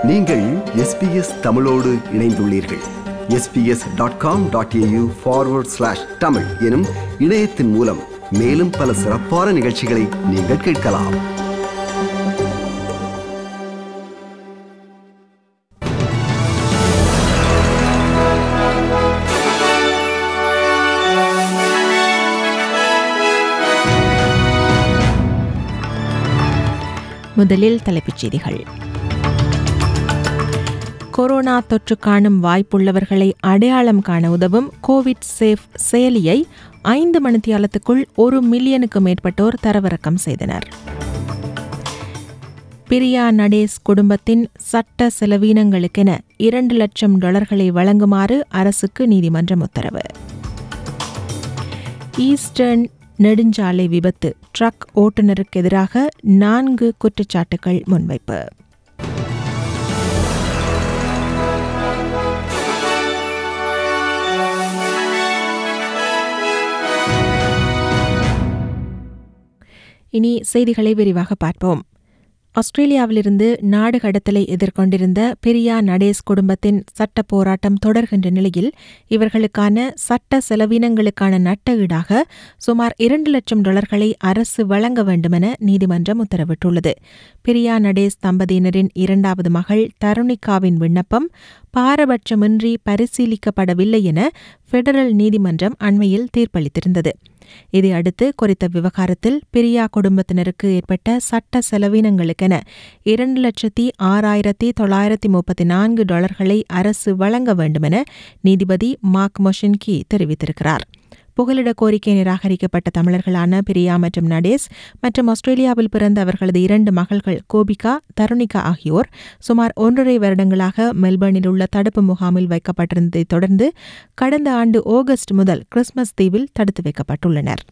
நீங்கள் எஸ்பிஎஸ் தமிழோடு இணைந்துள்ளீர்கள் SBS dot com dot AU forward slash Tamil எனும் இணையத்தின் மூலம் மேலும் பல சிறப்பான நிகழ்ச்சிகளை நீங்கள் கேட்கலாம் முதலில் தலைப்புச் செய்திகள் கொரோனா தொற்று காணும் வாய்ப்புள்ளவர்களை அடையாளம் காண உதவும் கோவிட் சேஃப் செயலியை ஐந்து மணித்தியாலத்துக்குள் ஒரு மில்லியனுக்கு மேற்பட்டோர் தரவிறக்கம் செய்தனர் பிரியா நடேஸ் குடும்பத்தின் சட்ட செலவீனங்களுக்கென இரண்டு லட்சம் டாலர்களை வழங்குமாறு அரசுக்கு நீதிமன்றம் உத்தரவு ஈஸ்டர்ன் நெடுஞ்சாலை விபத்து ட்ரக் ஓட்டுநருக்கு எதிராக நான்கு குற்றச்சாட்டுகள் முன்வைப்பு இனி செய்திகளை விரிவாக பார்ப்போம் ஆஸ்திரேலியாவிலிருந்து நாடு கடத்தலை எதிர்கொண்டிருந்த பிரியா நடேஸ் குடும்பத்தின் சட்ட போராட்டம் தொடர்கின்ற நிலையில் இவர்களுக்கான சட்ட செலவினங்களுக்கான நட்ட ஈடாக சுமார் இரண்டு லட்சம் டாலர்களை அரசு வழங்க வேண்டுமென நீதிமன்றம் உத்தரவிட்டுள்ளது பிரியா நடேஸ் தம்பதியினரின் இரண்டாவது மகள் தருணிகாவின் விண்ணப்பம் பாரபட்சமின்றி பரிசீலிக்கப்படவில்லை என பெடரல் நீதிமன்றம் அண்மையில் தீர்ப்பளித்திருந்தது இதையடுத்து குறித்த விவகாரத்தில் பிரியா குடும்பத்தினருக்கு ஏற்பட்ட சட்ட செலவினங்களுக்கென இரண்டு லட்சத்தி ஆறாயிரத்தி தொள்ளாயிரத்தி முப்பத்தி நான்கு டாலர்களை அரசு வழங்க வேண்டுமென நீதிபதி மார்க் மொஷின்கி தெரிவித்திருக்கிறார் புகலிட கோரிக்கை நிராகரிக்கப்பட்ட தமிழர்களான பிரியா மற்றும் நடேஸ் மற்றும் ஆஸ்திரேலியாவில் பிறந்த அவர்களது இரண்டு மகள்கள் கோபிகா தருணிகா ஆகியோர் சுமார் ஒன்றரை வருடங்களாக மெல்பர்னில் உள்ள தடுப்பு முகாமில் வைக்கப்பட்டிருந்ததைத் தொடர்ந்து கடந்த ஆண்டு ஆகஸ்ட் முதல் கிறிஸ்துமஸ் தீவில் தடுத்து வைக்கப்பட்டுள்ளனர்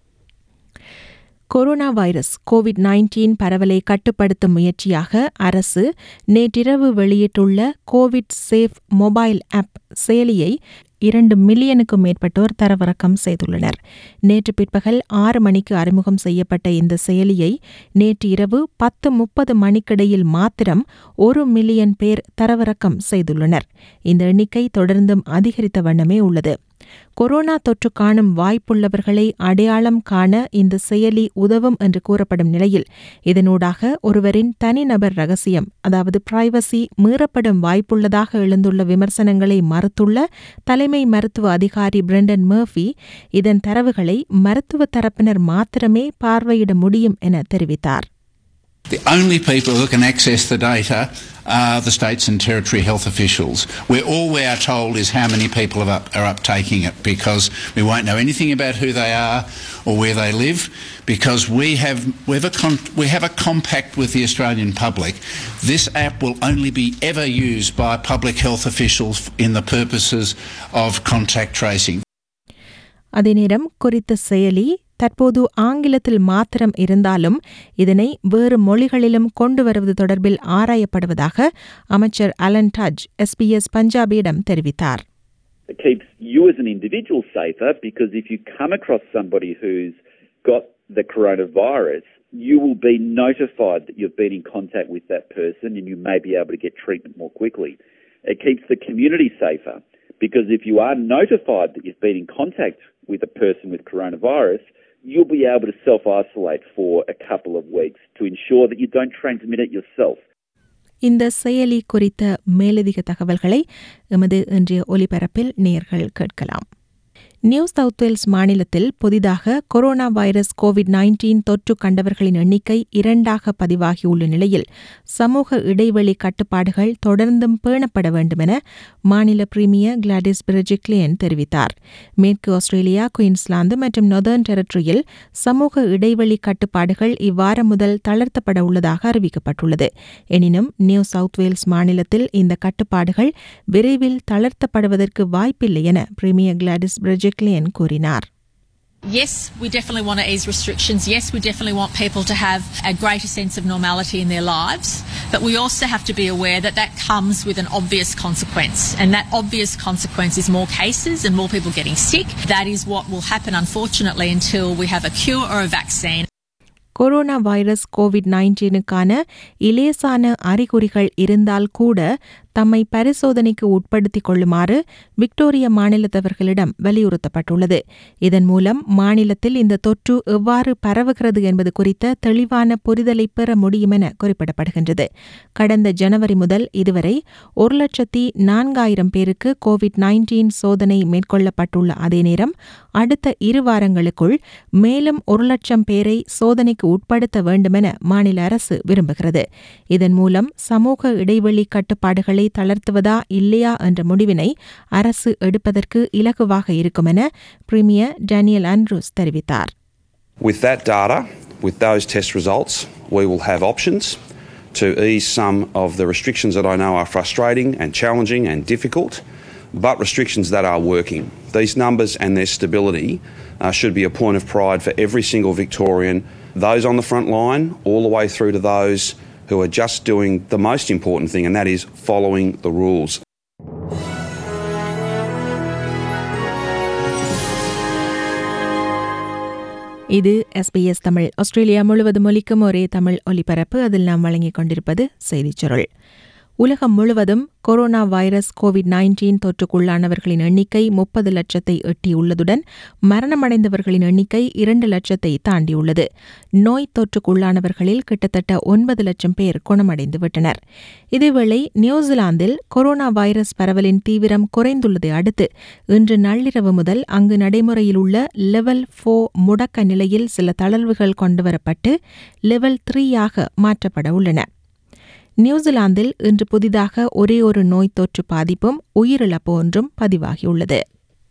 கொரோனா வைரஸ் கோவிட் நைன்டீன் பரவலை கட்டுப்படுத்தும் முயற்சியாக அரசு நேற்றிரவு வெளியிட்டுள்ள கோவிட் சேஃப் மொபைல் ஆப் செயலியை இரண்டு மில்லியனுக்கும் மேற்பட்டோர் தரவிறக்கம் செய்துள்ளனர் நேற்று பிற்பகல் ஆறு மணிக்கு அறிமுகம் செய்யப்பட்ட இந்த செயலியை நேற்று இரவு பத்து முப்பது மணிக்கிடையில் மாத்திரம் ஒரு மில்லியன் பேர் தரவிறக்கம் செய்துள்ளனர் இந்த எண்ணிக்கை தொடர்ந்தும் அதிகரித்த வண்ணமே உள்ளது கொரோனா தொற்று காணும் வாய்ப்புள்ளவர்களை அடையாளம் காண இந்த செயலி உதவும் என்று கூறப்படும் நிலையில் இதனூடாக ஒருவரின் தனிநபர் ரகசியம் அதாவது பிரைவசி மீறப்படும் வாய்ப்புள்ளதாக எழுந்துள்ள விமர்சனங்களை மறுத்துள்ள தலைமை மருத்துவ அதிகாரி பிரெண்டன் மர்ஃபி இதன் தரவுகளை மருத்துவ தரப்பினர் மாத்திரமே பார்வையிட முடியும் என தெரிவித்தார் The only people who can access the data are the states and territory health officials. Where all we are told is how many people are, up, are uptaking it because we won't know anything about who they are or where they live because we have, we have, a, con- we have a compact with the Australian public. This app will only be ever used by public health officials in the purposes of contact tracing. அதே நேரம் குறித்த செயலி தற்போது ஆங்கிலத்தில் மாத்திரம் இருந்தாலும் இதனை வேறு மொழிகளிலும் கொண்டு வருவது தொடர்பில் ஆராயப்படுவதாக அமைச்சர் அலன் டஜ் எஸ்பிஎஸ் பஞ்சாபியிடம் தெரிவித்தார் It keeps you as an individual safer because if you come across somebody who's got the coronavirus, you will be notified that you've been in contact with that person and you may be able to get treatment more quickly. It keeps the community safer because if you are notified that you've been in contact with a person with coronavirus, you'll be able to self isolate for a couple of weeks to ensure that you don't transmit it yourself. இந்த செயலி குறித்த மேலதிக தகவல்களை எமது இன்றைய ஒலிபரப்பில் நேர்கள் கேட்கலாம் நியூ சவுத் வேல்ஸ் மாநிலத்தில் புதிதாக கொரோனா வைரஸ் கோவிட் நைன்டீன் தொற்று கண்டவர்களின் எண்ணிக்கை இரண்டாக பதிவாகியுள்ள நிலையில் சமூக இடைவெளி கட்டுப்பாடுகள் தொடர்ந்தும் பேணப்பட வேண்டுமென மாநில பிரீமியர் கிளாடிஸ் பிரிஜிக்லியன் தெரிவித்தார் மேற்கு ஆஸ்திரேலியா குயின்ஸ்லாந்து மற்றும் நொதர்ன் டெரிட்டரியில் சமூக இடைவெளி கட்டுப்பாடுகள் இவ்வாரம் முதல் தளர்த்தப்பட உள்ளதாக அறிவிக்கப்பட்டுள்ளது எனினும் நியூ சவுத் வேல்ஸ் மாநிலத்தில் இந்த கட்டுப்பாடுகள் விரைவில் தளர்த்தப்படுவதற்கு வாய்ப்பில்லை என பிரீமியர் கிளாடிஸ் பிரிஜிக்லியன் கூறினார் Yes, we definitely want to ease restrictions. Yes, we definitely want people to have a greater sense of normality in their lives. But we also have to be aware that that comes with an obvious consequence. And that obvious consequence is more cases and more people getting sick. That is what will happen, unfortunately, until we have a cure or a vaccine. Corona virus Covid நைன்டீனுக்கான இலேசான அறிகுறிகள் இருந்தால் கூட தம்மை பரிசோதனைக்கு உட்படுத்திக் கொள்ளுமாறு Victoria மாநிலத்தவர்களிடம் வலியுறுத்தப்பட்டுள்ளது இதன் மூலம் மாநிலத்தில் இந்த தொற்று எவ்வாறு பரவுகிறது என்பது குறித்த தெளிவான புரிதலை பெற முடியும் என குறிப்பிடப்படுகின்றது கடந்த ஜனவரி முதல் இதுவரை ஒரு லட்சத்தி நான்காயிரம் பேருக்கு கோவிட் நைன்டீன் சோதனை மேற்கொள்ளப்பட்டுள்ள அதே நேரம் அடுத்த இரு வாரங்களுக்குள் மேலும் ஒரு லட்சம் பேரை சோதனைக்கு உட்படுத்த வேண்டுமென மாநில அரசு விரும்புகிறது இதன் மூலம் சமூக இடைவெளி கட்டுப்பாடுகளை தளர்த்துவதா இல்லையா என்ற முடிவினை அரசு எடுப்பதற்கு இலகுவாக இருக்கும் என பிரீமியர் டேனியல் ஆண்ட்ரூஸ் தெரிவித்தார் With that data, with those test results, we will have options to ease some of the restrictions that I know are frustrating and challenging and difficult, but restrictions that are working. These numbers and their stability uh, should be a point of pride for every single Victorian, those on the front line, all the way through to those who are just doing the most important thing, and that is following the rules. இது SBS Tamil Australia முழுவதும் ஒலிக்கும் ஒரே தமிழ் ஒலிபரப்பு அதில் நாம் வழங்கிக் கொண்டிருப்பது செய்திச் சுருள் உலகம் முழுவதும் கொரோனா வைரஸ் கோவிட் நைன்டீன் தொற்றுக்குள்ளானவர்களின் எண்ணிக்கை முப்பது லட்சத்தை எட்டியுள்ளதுடன் மரணமடைந்தவர்களின் எண்ணிக்கை இரண்டு லட்சத்தை தாண்டியுள்ளது நோய் தொற்றுக்குள்ளானவர்களில் கிட்டத்தட்ட ஒன்பது லட்சம் பேர் குணமடைந்து விட்டனர் இதேவேளை நியூசிலாந்தில் கொரோனா வைரஸ் பரவலின் தீவிரம் குறைந்துள்ளதை அடுத்து இன்று நள்ளிரவு முதல் அங்கு நடைமுறையில் உள்ள லெவல் ஃபோ முடக்க நிலையில் சில தளர்வுகள் கொண்டுவரப்பட்டு லெவல் த்ரீயாக மாற்றப்பட உள்ளன நியூசிலாந்தில் இன்று புதிதாக ஒரே ஒரு நோய் தொற்று பாதிப்பும் உயிரிழப்பு ஒன்றும் பதிவாகியுள்ளது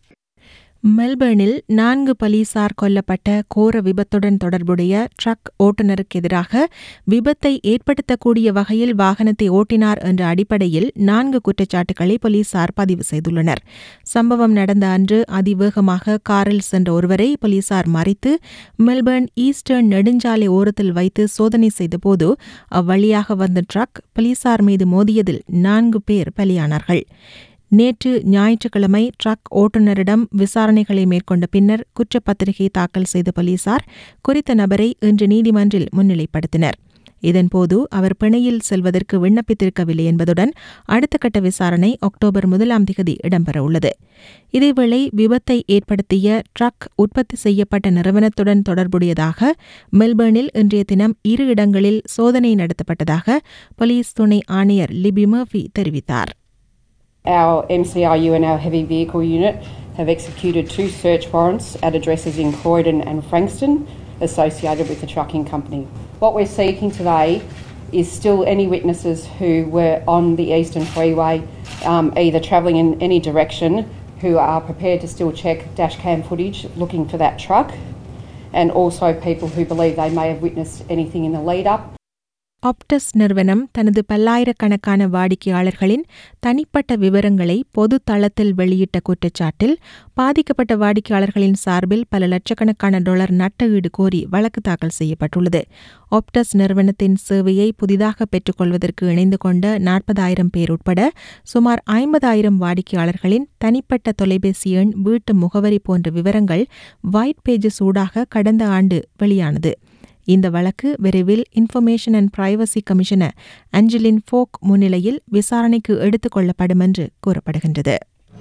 மெல்பர்னில் நான்கு பலீசார் கொல்லப்பட்ட கோர விபத்துடன் தொடர்புடைய ட்ரக் ஓட்டுநருக்கு எதிராக விபத்தை ஏற்படுத்தக்கூடிய வகையில் வாகனத்தை ஓட்டினார் என்ற அடிப்படையில் நான்கு குற்றச்சாட்டுகளை போலீசார் பதிவு செய்துள்ளனர் சம்பவம் நடந்த அன்று அதிவேகமாக காரில் சென்ற ஒருவரை போலீசார் மறித்து மெல்பர்ன் ஈஸ்டர்ன் நெடுஞ்சாலை ஓரத்தில் வைத்து சோதனை செய்தபோது அவ்வழியாக வந்த ட்ரக் போலீசார் மீது மோதியதில் நான்கு பேர் பலியானார்கள் நேற்று ஞாயிற்றுக்கிழமை ட்ரக் ஓட்டுநரிடம் விசாரணைகளை மேற்கொண்ட பின்னர் குற்றப்பத்திரிகை தாக்கல் செய்த போலீசார் குறித்த நபரை இன்று நீதிமன்றில் முன்னிலைப்படுத்தினர் இதன்போது அவர் பிணையில் செல்வதற்கு விண்ணப்பித்திருக்கவில்லை என்பதுடன் அடுத்த கட்ட விசாரணை அக்டோபர் முதலாம் திகதி இடம்பெறவுள்ளது இதேவேளை விபத்தை ஏற்படுத்திய ட்ரக் உற்பத்தி செய்யப்பட்ட நிறுவனத்துடன் தொடர்புடையதாக மெல்பர்னில் இன்றைய தினம் இரு இடங்களில் சோதனை நடத்தப்பட்டதாக போலீஸ் துணை ஆணையர் லிபி மர்ஃபி தெரிவித்தார் Our MCRU and our heavy vehicle unit have executed two search warrants at addresses in Croydon and Frankston associated with the trucking company. What we're seeking today is still any witnesses who were on the Eastern Freeway, um, either travelling in any direction, who are prepared to still check dashcam footage looking for that truck, and also people who believe they may have witnessed anything in the lead up. Optus நிறுவனம் தனது பல்லாயிரக்கணக்கான வாடிக்கையாளர்களின் தனிப்பட்ட விவரங்களை பொது தளத்தில் வெளியிட்ட குற்றச்சாட்டில் பாதிக்கப்பட்ட வாடிக்கையாளர்களின் சார்பில் பல லட்சக்கணக்கான டாலர் நட்டஈடு கோரி வழக்கு தாக்கல் செய்யப்பட்டுள்ளது ஆப்டஸ் நிறுவனத்தின் சேவையை புதிதாக பெற்றுக்கொள்வதற்கு இணைந்து கொண்ட நாற்பதாயிரம் பேர் உட்பட சுமார் ஐம்பதாயிரம் வாடிக்கையாளர்களின் தனிப்பட்ட தொலைபேசி எண் வீட்டு முகவரி போன்ற விவரங்கள் ஒயிட் பேஜஸ் ஊடாக கடந்த ஆண்டு வெளியானது இந்த வழக்கு விரைவில் information and privacy commissioner Angelene Falk முன்னிலையில் விசாரணைக்கு எடுத்துக் கொள்ளப்படும் என்று கூறப்படுகின்றது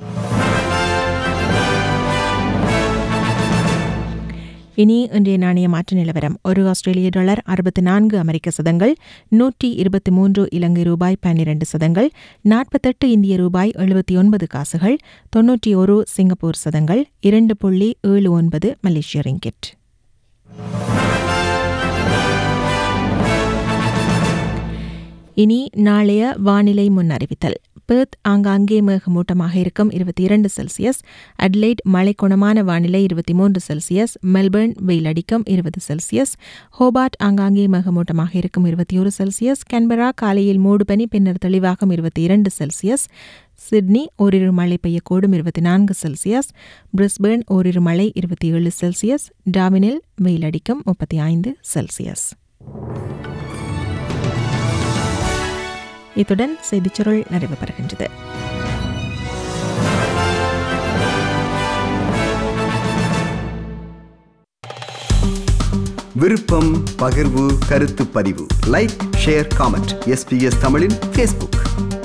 இனி இன்றைய நாணய மாற்று நிலவரம் ஒரு ஆஸ்திரேலிய டாலர் அறுபத்தி நான்கு அமெரிக்க சதங்கள் நூற்றி இருபத்தி மூன்று இலங்கை ரூபாய் பன்னிரண்டு சதங்கள் நாற்பத்தெட்டு இந்திய ரூபாய் எழுபத்தி ஒன்பது காசுகள் தொன்னூற்றி ஒரு சிங்கப்பூர் சதங்கள் இரண்டு புள்ளி ஏழு ஒன்பது மலேசிய ரிங்கிட் இனி நாளைய வானிலை முன் அறிவித்தல் பெர்த் ஆங்காங்கே மேகமூட்டமாக இருக்கும் இருபத்தி இரண்டு செல்சியஸ் அட்லைட் மழை குணமான வானிலை இருபத்தி மூன்று செல்சியஸ் மெல்பர்ன் வெயில் அடிக்கும் இருபது செல்சியஸ் ஹோபார்ட் ஆங்காங்கே மேகமூட்டமாக இருக்கும் இருபத்தி ஒரு செல்சியஸ் கன்பரா காலையில் மூடுபனி பின்னர் தெளிவாகும் இருபத்தி இரண்டு செல்சியஸ் சிட்னி ஓரிரு மழை பெய்யக்கூடும் இருபத்தி நான்கு செல்சியஸ் பிரிஸ்பேர்ன் ஓரிரு மழை இருபத்தி ஏழு செல்சியஸ் டாவினில் வெயில் அடிக்கும் முப்பத்தி ஐந்து செல்சியஸ் இத்துடன் செய்திச்சுருள் நிறைவு பெறுகின்றது விருப்பம் பகிர்வு கருத்து பதிவு லைக் ஷேர் காமெண்ட் எஸ்பிஎஸ் தமிழின் ஃபேஸ்புக்